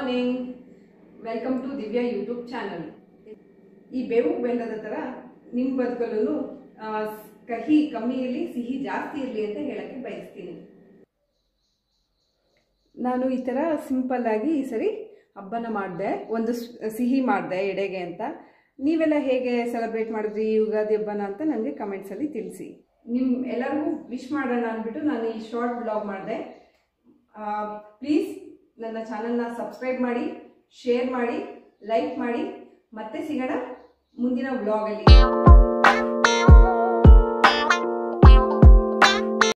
morning welcome to Divya YouTube channel ಈ ಬೇವು ಬೆಲ್ಲದ ಥರ ನಿಮ್ಮ ಬದುಕಲ್ಲೂ ಕಹಿ ಕಮ್ಮಿ ಇರಲಿ ಸಿಹಿ ಜಾಸ್ತಿ ಇರಲಿ ಅಂತ ಹೇಳಕ್ಕೆ ಬಯಸ್ತೀನಿ ನಾನು ಈ ಥರ ಸಿಂಪಲ್ ಆಗಿ ಈ ಸರಿ ಹಬ್ಬನ ಮಾಡಿದೆ ಒಂದು ಸ್- ಸಿಹಿ ಮಾಡಿದೆ ಎಡೆಗೆ ಅಂತ ನೀವೆಲ್ಲ ಹೇಗೆ ಸೆಲೆಬ್ರೇಟ್ ಮಾಡಿದ್ರಿ ಈ ಯುಗಾದಿ ಹಬ್ಬನ ಅಂತ ನನಗೆ ಕಮೆಂಟ್ಸಲ್ಲಿ ತಿಳಿಸಿ ನಿಮ್ಮ ಎಲ್ಲರಿಗೂ ವಿಶ್ ಮಾಡೋಣ ಅಂದ್ಬಿಟ್ಟು ನಾನು ಈ ಶಾರ್ಟ್ ಬ್ಲಾಗ್ ಮಾಡಿದೆ ಪ್ಲೀಸ್ ನನ್ನ ಚಾನಲ್ನ ಸಬ್ಸ್ಕ್ರೈಬ್ ಮಾಡಿ ಶೇರ್ ಮಾಡಿ ಲೈಕ್ ಮಾಡಿ ಮತ್ತೆ ಸಿಗೋಣ ಮುಂದಿನ ವ್ಲಾಗಲ್ಲಿ